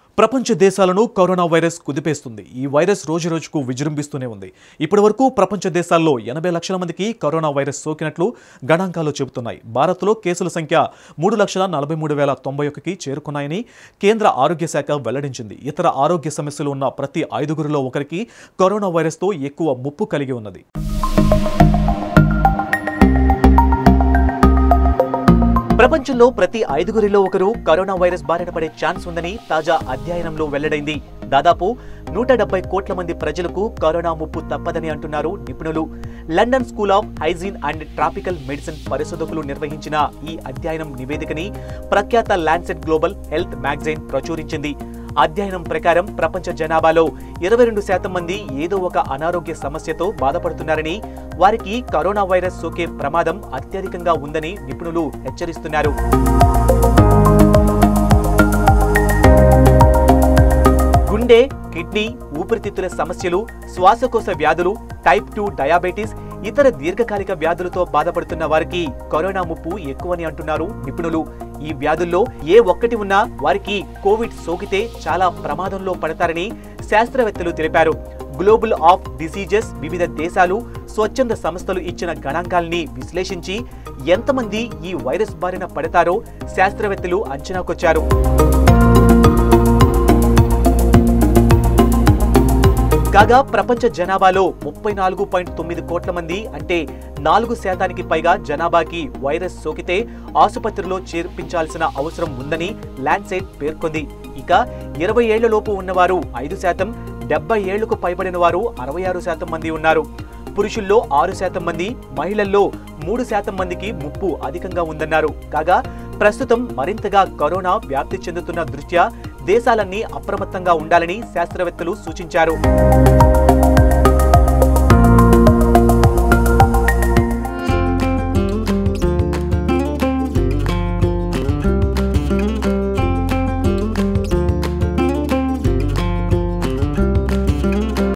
ప్రపంచ దేశాలను corona virus కుదిపేస్తుంది ఈ వైరస్ రోజు రోజుకు విజృంభిస్తూనే ఉంది ఇప్పటి వరకు ప్రపంచ దేశాల్లో ఎనభై లక్షల మందికి కరోనా వైరస్ సోకినట్లు గణాంకాలు చెబుతున్నాయి భారత్లో కేసుల సంఖ్య మూడు లక్షల నలభై మూడు వేల తొంభై ఒకటికి చేరుకున్నాయని కేంద్ర ఆరోగ్య శాఖ వెల్లడించింది ఇతర ఆరోగ్య సమస్యలు ఉన్న ప్రతి ఐదుగురిలో ఒకరికి కరోనా వైరస్తో ఎక్కువ ముప్పు కలిగి ఉన్నది ప్రపంచంలో ప్రతి ఐదుగురిలో ఒకరు కరోనా వైరస్ బారిన పడే ఛాన్స్ ఉందని తాజా అధ్యయనంలో వెల్లడైంది దాదాపు నూట డెబ్బై కోట్ల మంది ప్రజలకు కరోనా ముప్పు తప్పదని అంటున్నారు నిపుణులు London school of hygiene and tropical medicine పరిశోధకులు నిర్వహించిన ఈ అధ్యయనం నివేదికని ప్రఖ్యాత ల్యాన్సెట్ గ్లోబల్ హెల్త్ మ్యాగజైన్ ప్రచురించింది అధ్యయనం ప్రకారం ప్రపంచ జనాభాలో ఇరవై రెండు శాతం మంది ఏదో ఒక అనారోగ్య సమస్యతో బాధపడుతున్నారని వారికి కరోనా వైరస్ సోకే ప్రమాదం అత్యధికంగా ఉందని నిపుణులు హెచ్చరిస్తున్నారు గుండె కిడ్నీ ఊపిరితిత్తుల సమస్యలు శ్వాసకోశ వ్యాధులు టైప్ టూ డయాబెటీస్ ఇతర దీర్ఘకాలిక వ్యాధులతో బాధపడుతున్న వారికి కరోనా ముప్పు ఎక్కువని అంటున్నారు నిపుణులు ఈ వ్యాధుల్లో ఏ ఒక్కటి ఉన్నా వారికి కోవిడ్ సోకితే చాలా ప్రమాదంలో పడతారని శాస్త్రవేత్తలు తెలిపారు గ్లోబల్ ఆఫ్ డిసీజెస్ వివిధ దేశాలు స్వచ్ఛంద సంస్థలు ఇచ్చిన గణాంకాల్ని విశ్లేషించి ఎంతమంది ఈ వైరస్ బారిన పడతారో శాస్త్రవేత్తలు అంచనాకొచ్చారు కాగా ప్రపంచ జనాభాలో ముప్పై నాలుగు పాయింట్ తొమ్మిది కోట్ల మంది అంటే నాలుగు శాతానికి పైగా జనాభాకి వైరస్ సోకితే ఆసుపత్రిలో చేర్పించాల్సిన అవసరం ఉందని ల్యాండ్సెట్ పేర్కొంది ఇక ఇరవై ఏళ్లలోపు ఉన్నవారు ఐదు శాతం డెబ్బై ఏళ్లకు పైబడిన వారు అరవై ఆరు శాతం మంది ఉన్నారు పురుషుల్లో ఆరు శాతం మంది మహిళల్లో మూడు శాతం మందికి ముప్పు అధికంగా ఉందన్నారు కాగా ప్రస్తుతం మరింతగా కరోనా వ్యాప్తి చెందుతున్న దృష్ట్యా దేశాలన్నీ అప్రమత్తంగా ఉండాలని శాస్త్రవేత్తలు సూచించారు